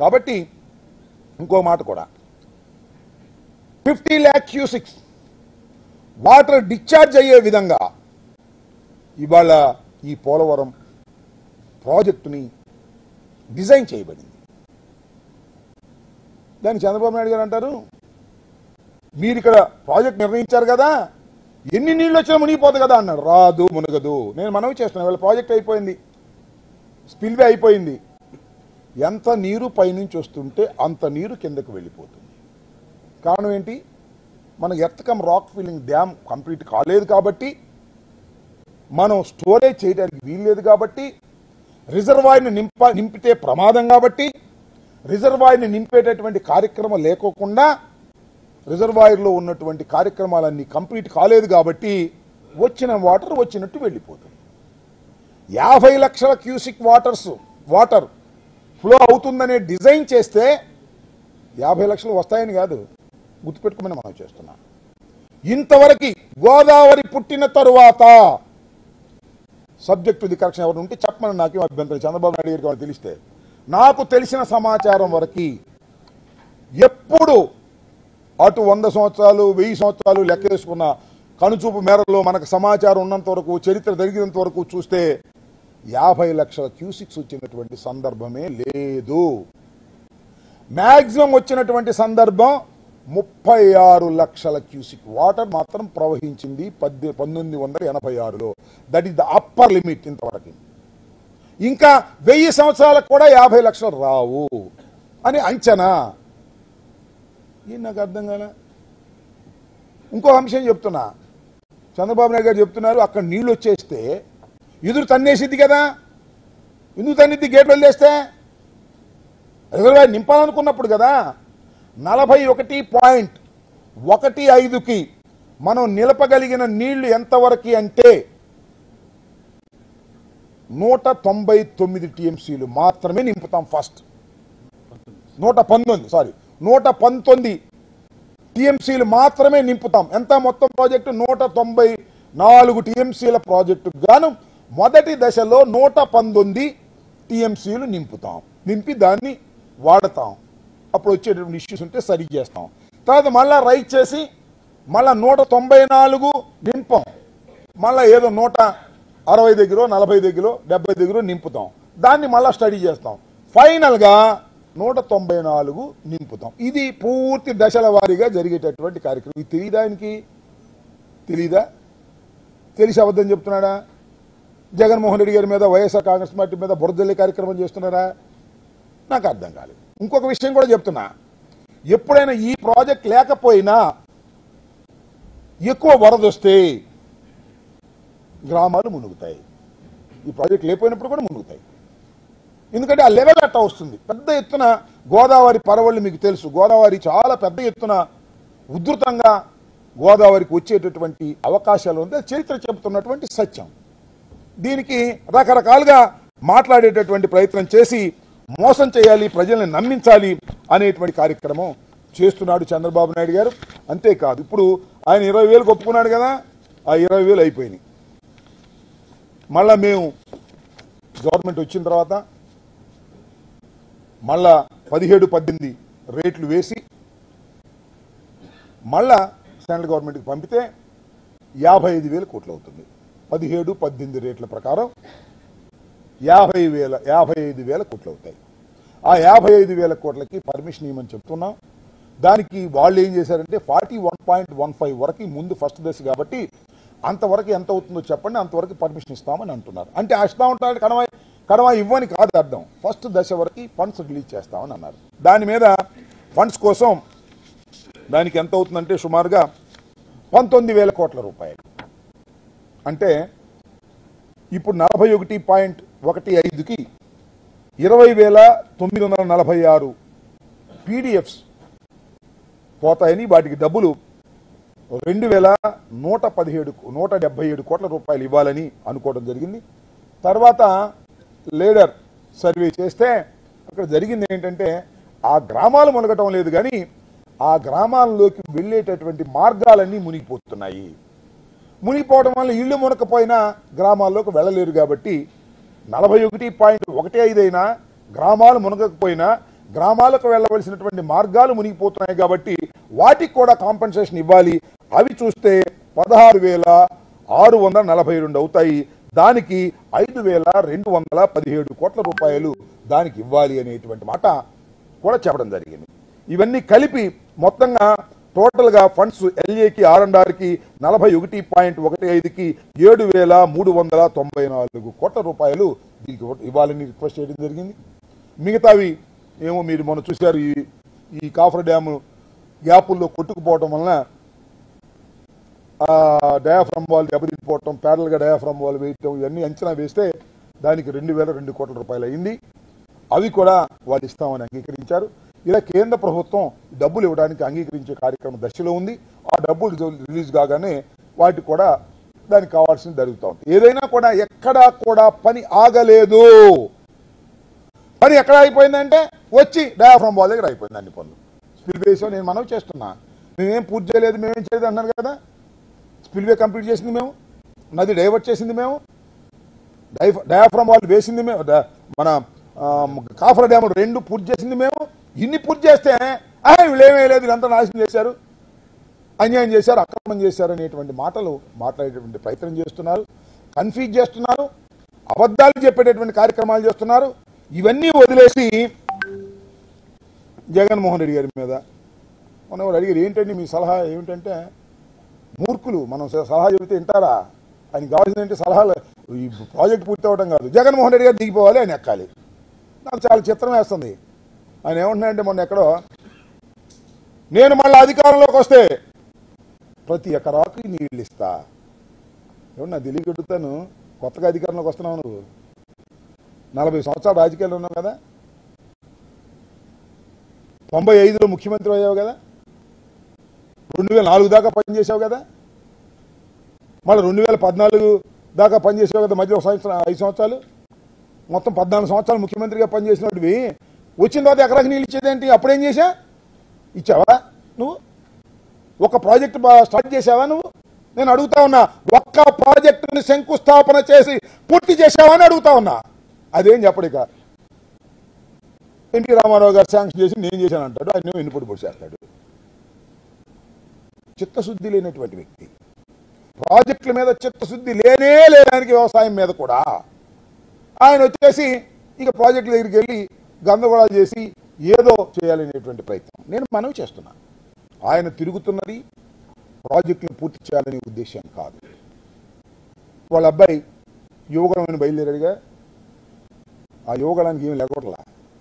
కాబట్టి ఇంకో మాట కూడా fifty lakh cusecs water discharge అయ్యే విధంగా ఇవాళ ఈ పోలవరం ప్రాజెక్టుని డిజైన్ చేయబడింది దాన్ని చంద్రబాబు నాయుడు గారు అంటారు మీరు ఇక్కడ ప్రాజెక్ట్ నిర్ణయించారు కదా ఎన్ని నీళ్ళు వచ్చినా మునిగిపోతుంది కదా అన్నాడు రాదు మునగదు నేను మనవి చేస్తున్నాను వీళ్ళ ప్రాజెక్ట్ అయిపోయింది స్పిల్వే అయిపోయింది ఎంత నీరు పైనుంచి వస్తుంటే అంత నీరు కిందకు వెళ్ళిపోతుంది కారణం ఏంటి మన earth cum rock filling dam complete కాలేదు కాబట్టి మనం స్టోరేజ్ చేయడానికి వీల్లేదు కాబట్టి రిజర్వాయర్ని నింప నింపితే ప్రమాదం కాబట్టి రిజర్వాయర్ని నింపేటటువంటి కార్యక్రమం లేకోకుండా రిజర్వాయర్లో ఉన్నటువంటి కార్యక్రమాలన్నీ కంప్లీట్ కాలేదు కాబట్టి వచ్చిన వాటర్ వచ్చినట్టు వెళ్ళిపోతుంది యాభై లక్షల క్యూసిక్ వాటర్స్ వాటర్ ఫ్లో అవుతుందనే డిజైన్ చేస్తే యాభై లక్షలు వస్తాయని కాదు గుర్తుపెట్టుకోమని మనం చేస్తున్నాం ఇంతవరకు గోదావరి పుట్టిన తరువాత సబ్జెక్టు ది కరెక్షన్ ఎవరు ఉంటే చెప్పమని నాకేం అభ్యంతరం చంద్రబాబు నాయుడు గారికి వాళ్ళు తెలిస్తే నాకు తెలిసిన సమాచారం వరకు ఎప్పుడు అటు వంద సంవత్సరాలు వెయ్యి సంవత్సరాలు లెక్క వేసుకున్న కనుచూపు మేరలో మనకు సమాచారం ఉన్నంత వరకు చరిత్ర జరిగినంత వరకు చూస్తే యాభై లక్షల క్యూసిక్స్ వచ్చినటువంటి సందర్భమే లేదు మ్యాక్సిమం వచ్చినటువంటి సందర్భం ముప్పై ఆరు లక్షల క్యూసిక్ వాటర్ మాత్రం ప్రవహించింది పద్దె పంతొమ్మిది వందల ఎనభై ఆరులో that is the upper limit ఇంతవరకు ఇంకా వెయ్యి సంవత్సరాలకు కూడా యాభై లక్షలు రావు అని అంచనా ఇది నాకు అర్థం కాలే ఇంకో అంశం చెప్తున్నా చంద్రబాబు నాయుడు గారు చెప్తున్నారు అక్కడ నీళ్లు వచ్చేస్తే ఎదురు తన్నేసిద్ది కదా ఎందుకు తన్నిద్ది గేట్లు వదిలేస్తే రిజర్వాయర్ నింపాలనుకున్నప్పుడు కదా నలభై ఒకటి పాయింట్ ఒకటి ఐదుకి మనం నిలపగలిగిన నీళ్లు ఎంతవరకు అంటే నూట తొంభై తొమ్మిది టీఎంసీలు మాత్రమే నింపుతాం ఫస్ట్ నూట పంతొమ్మిది సారీ నూట పంతొమ్మిది టీఎంసీలు మాత్రమే నింపుతాం ఎంత మొత్తం ప్రాజెక్టు నూట తొంభై నాలుగు టీఎంసీల ప్రాజెక్టు గాను మొదటి దశలో నూట పంతొమ్మిది టీఎంసీలు నింపుతాం నింపి దాన్ని వాడతాం అప్పుడు వచ్చేటటువంటి ఇష్యూస్ ఉంటే సరి చేస్తాం తర్వాత మళ్ళా రైట్ చేసి మళ్ళా నూట తొంభై నాలుగు నింపం మళ్ళా ఏదో నూట అరవై దగ్గర నలభై దగ్గర డెబ్బై దగ్గర నింపుతాం దాన్ని మళ్ళా స్టడీ చేస్తాం ఫైనల్గా నూట తొంభై నాలుగు నింపుతాం ఇది పూర్తి దశల వారీగా జరిగేటటువంటి కార్యక్రమం ఇది తెలియదా ఆయనకి తెలీదా తెలిసి అబద్ధం చెప్తున్నాడా జగన్మోహన్ రెడ్డి గారి మీద వైఎస్ఆర్ కాంగ్రెస్ పార్టీ మీద బురదల్లి కార్యక్రమం చేస్తున్నారా నాకు అర్థం కాలేదు ఇంకొక విషయం కూడా చెప్తున్నా ఎప్పుడైనా ఈ ప్రాజెక్ట్ లేకపోయినా ఎక్కువ వరద వస్తే గ్రామాలు మునుగుతాయి ఈ ప్రాజెక్ట్ లేకపోయినప్పుడు కూడా మునుగుతాయి ఎందుకంటే ఆ లెవెల్ అట్టా వస్తుంది పెద్ద ఎత్తున గోదావరి పరవళ్ళు మీకు తెలుసు గోదావరి చాలా పెద్ద ఎత్తున ఉధృతంగా గోదావరికి వచ్చేటటువంటి అవకాశాలు ఉంది అది చరిత్ర చెబుతున్నటువంటి సత్యం దీనికి రకరకాలుగా మాట్లాడేటటువంటి ప్రయత్నం చేసి మోసం చేయాలి ప్రజల్ని నమ్మించాలి అనేటువంటి కార్యక్రమం చేస్తున్నాడు చంద్రబాబు నాయుడు గారు అంతేకాదు ఇప్పుడు ఆయన ఇరవై వేలకు ఒప్పుకున్నాడు కదా ఆ ఇరవై వేలు అయిపోయినాయి మళ్ళా మేము గవర్నమెంట్ వచ్చిన తర్వాత మళ్ళా పదిహేడు పద్దెనిమిది రేట్లు వేసి మళ్ళా సెంట్రల్ గవర్నమెంట్కి పంపితే యాభై ఐదు వేల కోట్లు అవుతుంది పదిహేడు పద్దెనిమిది రేట్ల ప్రకారం యాభై వేల యాభై ఐదు వేల కోట్లు అవుతాయి ఆ యాభై ఐదు వేల కోట్లకి పర్మిషన్ ఇవ్వమని చెప్తున్నాం దానికి వాళ్ళు ఏం చేశారంటే forty one point one five వరకు ముందు ఫస్ట్ దశ కాబట్టి అంతవరకు ఎంత అవుతుందో చెప్పండి అంతవరకు పర్మిషన్ ఇస్తామని అంటున్నారు అంటే ఇస్తా ఉంటారు కడవ కడవ ఇవ్వని కాదు అర్థం ఫస్ట్ దశ వరకు ఫండ్స్ రిలీజ్ చేస్తామని అన్నారు దాని మీద ఫండ్స్ కోసం దానికి ఎంత అవుతుందంటే సుమారుగా పంతొమ్మిది వేల కోట్ల రూపాయలు అంటే ఇప్పుడు నలభై ఒకటి పాయింట్ ఒకటి ఐదుకి ఇరవై వేల తొమ్మిది వందల నలభై ఆరు పీడిఎఫ్స్ పోతాయని వాటికి డబ్బులు రెండు వేల నూట పదిహేడు నూట డెబ్బై ఏడు కోట్ల రూపాయలు ఇవ్వాలని అనుకోవడం జరిగింది తర్వాత లేడర్ సర్వే చేస్తే అక్కడ జరిగింది ఏంటంటే ఆ గ్రామాలు మునగటం లేదు కానీ ఆ గ్రామాల్లోకి వెళ్ళేటటువంటి మార్గాలన్నీ మునిగిపోతున్నాయి మునిగిపోవడం వల్ల ఇళ్ళు మునకపోయినా గ్రామాల్లోకి వెళ్ళలేరు కాబట్టి నలభై ఒకటి పాయింట్ ఒకటి ఐదు అయినా గ్రామాలు మునగకపోయినా గ్రామాలకు వెళ్ళవలసినటువంటి మార్గాలు మునిగిపోతున్నాయి కాబట్టి వాటికి కూడా కాంపెన్సేషన్ ఇవ్వాలి అవి చూస్తే పదహారు వేల ఆరు వందల నలభై రెండు అవుతాయి దానికి ఐదు వేల రెండు వందల పదిహేడు కోట్ల రూపాయలు దానికి ఇవ్వాలి అనేటువంటి మాట కూడా చెప్పడం జరిగింది ఇవన్నీ కలిపి మొత్తంగా టోటల్గా ఫండ్స్ ఎల్ఏకి ఆర్ అండ్ ఆర్కి నలభై ఒకటి పాయింట్ ఒకటి ఐదుకి ఏడు వేల మూడు వందల తొంభై నాలుగు కోట్ల రూపాయలు దీనికి ఇవ్వాలని రిక్వెస్ట్ చేయడం జరిగింది మిగతావి ఏమో మీరు మొన్న చూశారు ఈ ఈ కాఫర్ డ్యాము గ్యాపుల్లో కొట్టుకుపోవటం వలన డయాఫ్రమ్ వాల్ దెబ్బతిపోవటం ప్యారల్గా డయాఫ్రమ్ వాల్ వేయటం ఇవన్నీ అంచనా వేస్తే దానికి రెండు వేల రెండు కోట్ల రూపాయలు అయింది అవి కూడా వాళ్ళు ఇస్తామని అంగీకరించారు ఇలా కేంద్ర ప్రభుత్వం డబ్బులు ఇవ్వడానికి అంగీకరించే కార్యక్రమం దశలో ఉంది ఆ డబ్బులు రిజ- రిలీజ్ కాగానే వాటికి కూడా దానికి కావాల్సింది జరుగుతూ ఉంది ఏదైనా కూడా ఎక్కడా కూడా పని ఆగలేదు పని ఎక్కడ అయిపోయిందంటే వచ్చి డయాఫ్రమ్ వాల్ దగ్గర అయిపోయింది అన్ని పనులు స్పిల్ వేసో నేను మనవి చేస్తున్నా మేమేం పూర్తి చేయలేదు మేమేం చేయలేదు అన్నారు కదా స్పిల్వే కంప్లీట్ చేసింది మేము నది డైవర్ట్ చేసింది మేము డైఫ- డయాఫ్రమ్ వాళ్ళు వేసింది మేము డ- మన ఆ, కాఫర్ డ్యామ్ రెండు పూర్తి చేసింది మేము ఇన్ని పూర్తి చేస్తే "ఆ, వీళ్ళు ఏమీ లేదు వీళ్ళంతా నాశనం చేశారు అన్యాయం చేశారు అక్రమం చేశారు అనేటువంటి మాటలు మాట్లాడేటువంటి ప్రయత్నం చేస్తున్నారు కన్ఫ్యూజ్ చేస్తున్నారు అబద్ధాలు చెప్పేటటువంటి కార్యక్రమాలు చేస్తున్నారు ఇవన్నీ వదిలేసి జగన్మోహన్ రెడ్డి గారి మీద మనం ఎవరు అడిగారు ఏంటండి మీ సలహా ఏమిటంటే మూర్ఖులు మనం స- సలహా చెబితే వింటారా ఆయన కావాల్సిందంటే సలహాలు ఈ ప్రాజెక్ట్ పూర్తి అవ్వడం కాదు జగన్మోహన్ రెడ్డి గారు దిగిపోవాలి ఆయన ఎక్కాలి నాకు చాలా చిత్రం వేస్తుంది ఆయన ఏమంటున్నాడంటే మొన్న ఎక్కడో నేను మళ్ళీ అధికారంలోకి వస్తే ప్రతి ఎకరాకు నీళ్ళు ఇస్తా ఏమన్నా తెలియగడుగుతాను కొత్తగా అధికారంలోకి వస్తున్నావు నువ్వు నలభై సంవత్సరాలు రాజకీయాలు ఉన్నావు కదా తొంభై ఐదులో ముఖ్యమంత్రి అయ్యావు కదా రెండు వేల నాలుగు దాకా పనిచేసావు కదా మళ్ళీ రెండు వేల పద్నాలుగు దాకా పనిచేసావు కదా మధ్య ఒక సంవత్సరం ఐదు సంవత్సరాలు మొత్తం పద్నాలుగు సంవత్సరాలు ముఖ్యమంత్రిగా పనిచేసినట్టువి వచ్చిన తర్వాత ఎకరాకి నీళ్ళు ఇచ్చేదేంటి అప్పుడేం చేశా ఇచ్చావా నువ్వు ఒక ప్రాజెక్ట్ బా- స్టార్ట్ చేసావా నువ్వు నేను అడుగుతా ఉన్నా ఒక్క ప్రాజెక్టుని శంకుస్థాపన చేసి పూర్తి చేసావా అని అడుగుతా ఉన్నా అదేం చెప్పడిక ఎన్టీ రామారావు గారు శాంక్షన్ చేసి నేను చేశాను అంటాడు ఆయన ఎన్నిపొడి పొడి చేస్తాడు చిత్తశుద్ధి లేనటువంటి వ్యక్తి ప్రాజెక్టుల మీద చిత్తశుద్ధి లేనే లేదానికి వ్యవసాయం మీద కూడా ఆయన వచ్చేసి ఇక ప్రాజెక్టుల దగ్గరికి వెళ్ళి గందరగోళాలు చేసి ఏదో చేయాలనేటువంటి ప్రయత్నం నేను మనవి చేస్తున్నా ఆయన తిరుగుతున్నది ప్రాజెక్టులు పూర్తి చేయాలనే ఉద్దేశం కాదు వాళ్ళ అబ్బాయి యువగణం బయలుదేరాడుగా ఆ యువగణానికి ఏమి లేకూడలా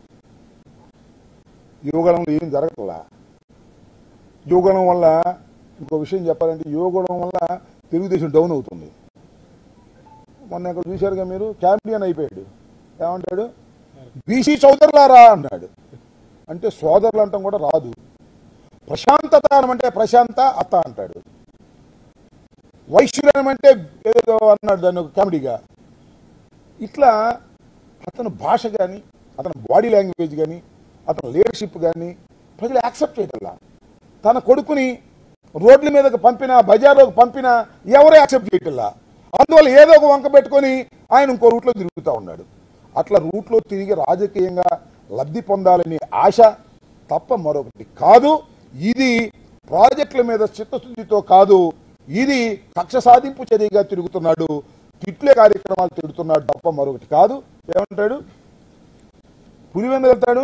యువగణంలో ఏం జరగట్లా యువగణం వల్ల ఇంకో విషయం చెప్పాలంటే యువగణం వల్ల తెలుగుదేశం డౌన్ అవుతుంది మొన్న ఇక్కడ చూశారుగా మీరు క్యాంపియన్ అయిపోయాడు ఏమంటాడు బీసీ సోదరులారా అన్నాడు అంటే సోదరులు అంటాం కూడా రాదు ప్రశాంతత అనమంటే ప్రశాంత అత్త అంటాడు వైశ్యులనం అంటే ఏదో అన్నాడు దాన్ని ఒక కామెడీగా ఇట్లా అతను భాష కానీ అతని బాడీ లాంగ్వేజ్ కానీ అతని లీడర్షిప్ కానీ ప్రజలు యాక్సెప్ట్ చేయటల్లా తన కొడుకుని రోడ్ల మీదకి పంపిన బజార్లోకి పంపిన ఎవరు యాక్సెప్ట్ చేయటల్లా అందువల్ల ఏదో ఒక వంక పెట్టుకొని ఆయన ఇంకో రూట్లో తిరుగుతూ ఉన్నాడు అట్లా రూట్లో తిరిగి రాజకీయంగా లబ్ధి పొందాలనే ఆశ తప్ప మరొకటి కాదు ఇది ప్రాజెక్టుల మీద చిత్తశుద్ధితో కాదు ఇది కక్ష సాధింపు చర్యగా తిరుగుతున్నాడు తిట్లే కార్యక్రమాలు తిడుతున్నాడు తప్ప మరొకటి కాదు ఏమంటాడు పులివెంద వెళ్తాడు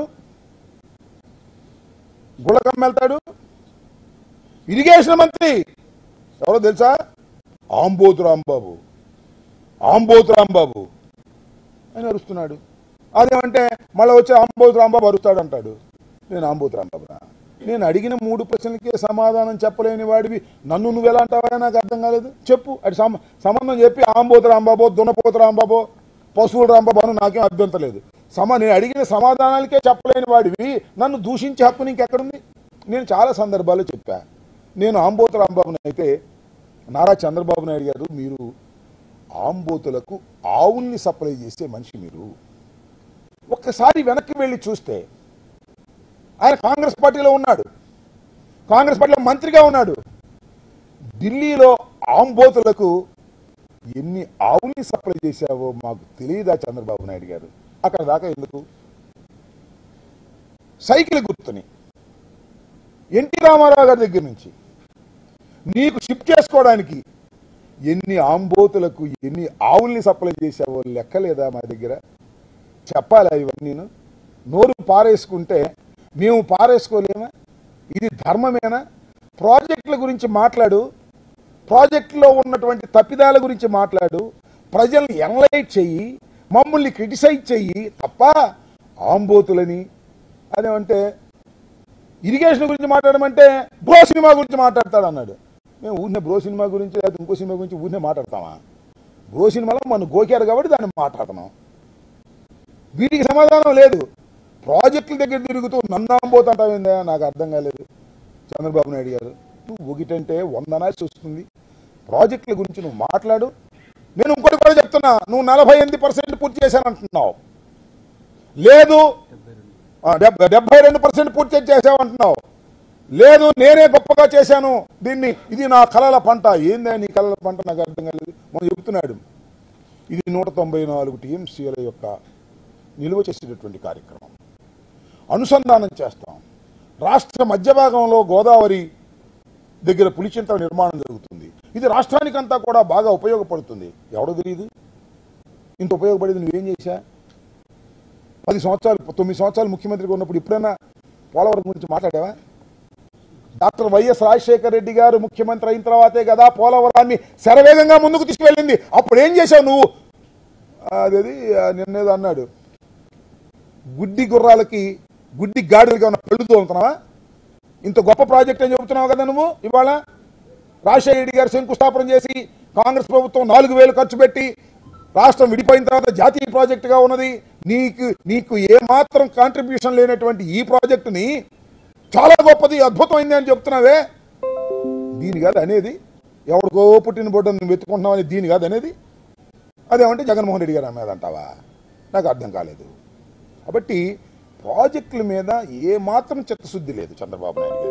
గుళ్ళకమ్మ వెళ్తాడు ఇరిగేషన్ మంత్రి ఎవరో తెలుసా ఆంబోతు రాంబాబు ఆంబోతు రాంబాబు అని అరుస్తున్నాడు అదేమంటే మళ్ళీ వచ్చి ఆంబోతు రాంబాబు అరుస్తాడు అంటాడు నేను ఆంబోతు రాంబాబునా నేను అడిగిన మూడు ప్రశ్నలకే సమాధానం చెప్పలేని వాడివి నన్ను నువ్వు ఎలా అంటావా నాకు అర్థం కాలేదు చెప్పు అటు సమ సంబంధం చెప్పి ఆంబోతు రాంబాబో దున్నపోతు రాంబాబో పశువుల రాంబాబు అని నాకేం అభ్యంతరం లేదు సమా నేను అడిగిన సమాధానాలకే చెప్పలేని వాడివి నన్ను దూషించే హక్కు నీకెక్కడుంది నేను చాలా సందర్భాల్లో చెప్పా నేను ఆంబోతు రాంబాబుని అయితే నారా చంద్రబాబు నాయుడు గారు మీరు ఆంబోతులకు ఆవుల్ని సప్లై చేసే మనిషి మీరు ఒక్కసారి వెనక్కి వెళ్ళి చూస్తే ఆయన కాంగ్రెస్ పార్టీలో ఉన్నాడు కాంగ్రెస్ పార్టీలో మంత్రిగా ఉన్నాడు ఢిల్లీలో ఆంబోతులకు ఎన్ని ఆవుల్ని సప్లై చేశావో మాకు తెలియదా చంద్రబాబు నాయుడు గారు అక్కడ దాకా ఎందుకు సైకిల్ గుర్తుని ఎన్టీ రామారావు గారి దగ్గర నుంచి నీకు షిఫ్ట్ చేసుకోవడానికి ఎన్ని ఆంబోతులకు ఎన్ని ఆవుల్ని సప్లై చేసావో లెక్కలేదా మా దగ్గర చెప్పాలా ఇవన్నీ నోరు పారేసుకుంటే మేము పారేసుకోలేమా ఇది ధర్మమేనా ప్రాజెక్టుల గురించి మాట్లాడు ప్రాజెక్టులో ఉన్నటువంటి తప్పిదాల గురించి మాట్లాడు ప్రజల్ని ఎనలైట్ చెయ్యి మమ్మల్ని క్రిటిసైజ్ చెయ్యి తప్ప ఆంబోతులని అదేమంటే ఇరిగేషన్ గురించి మాట్లాడమంటే బ్రో సినిమా గురించి మాట్లాడతాడు అన్నాడు మేము ఊరినే బ్రో సినిమా గురించి లేదా ఇంకో సినిమా గురించి ఊరినే మాట్లాడతామా బ్రో సినిమాలో మనం గోకారు కాబట్టి దాన్ని మాట్లాడుతున్నాం వీటికి సమాధానం లేదు ప్రాజెక్టుల దగ్గర తిరుగుతూ నన్నాంబోతుంటావిందా నాకు అర్థం కాలేదు చంద్రబాబు నాయుడు గారు నువ్వు ఒకటంటే వంద నాసి వస్తుంది ప్రాజెక్టుల గురించి నువ్వు మాట్లాడు నేను ఇంకోటి కూడా చెప్తున్నా నువ్వు నలభై ఎనిమిది పర్సెంట్ పూర్తి చేశానంటున్నావు లేదు ఆ, డెబ్- డెబ్బై రెండు పర్సెంట్ పూర్తి చేసావంటున్నావు లేదు నేనే గొప్పగా చేశాను దీన్ని ఇది నా కళల పంట ఏందా నీ కళల పంట నాకు అర్థం కాలేదు మనం చెబుతున్నాడు ఇది నూట తొంభై నాలుగు టీఎంసీల యొక్క నిలువ చేసేటటువంటి కార్యక్రమం అనుసంధానం చేస్తాం రాష్ట్ర మధ్య భాగంలో గోదావరి దగ్గర పులిచింత నిర్మాణం జరుగుతుంది ఇది రాష్ట్రానికంతా కూడా బాగా ఉపయోగపడుతుంది ఎవడో తెలియదు ఇంత ఉపయోగపడేది నువ్వేం చేశా పది సంవత్సరాలు తొమ్మిది సంవత్సరాలు ముఖ్యమంత్రిగా ఉన్నప్పుడు ఎప్పుడైనా పోలవరం గురించి మాట్లాడావా డాక్టర్ వైఎస్ రాజశేఖర రెడ్డి గారు ముఖ్యమంత్రి అయిన తర్వాతే కదా పోలవరాన్ని శరవేగంగా ముందుకు తీసుకువెళ్ళింది అప్పుడు ఏం చేశావు నువ్వు అదేది ఆ, నిన్నేదో అన్నాడు గుడ్డి గుర్రాలకి గుడ్డి గాడిలకి ఉన్న పెళ్ళు తోలుతున్నావా ఇంత గొప్ప ప్రాజెక్ట్ అని చెబుతున్నావు కదా నువ్వు ఇవాళ రాజశేఖర రెడ్డి గారు శంకుస్థాపన చేసి కాంగ్రెస్ ప్రభుత్వం నాలుగు వేలు ఖర్చు పెట్టి రాష్ట్రం విడిపోయిన తర్వాత జాతీయ ప్రాజెక్టుగా ఉన్నది నీకు నీకు ఏ మాత్రం కాంట్రిబ్యూషన్ లేనటువంటి ఈ ప్రాజెక్టుని చాలా గొప్పది అద్భుతమైంది అని చెప్తున్నావే దీని కాదు అనేది ఎవరికో పుట్టిన బొడ్డను నువ్వు వెతుకుంటున్నావు అని దీని కాదు అనేది అదేమంటే జగన్మోహన్ రెడ్డి గారు మీద అంటావా నాకు అర్థం కాలేదు కాబట్టి ప్రాజెక్టుల మీద ఏ మాత్రం చిత్తశుద్ధి లేదు చంద్రబాబు నాయుడు గారికి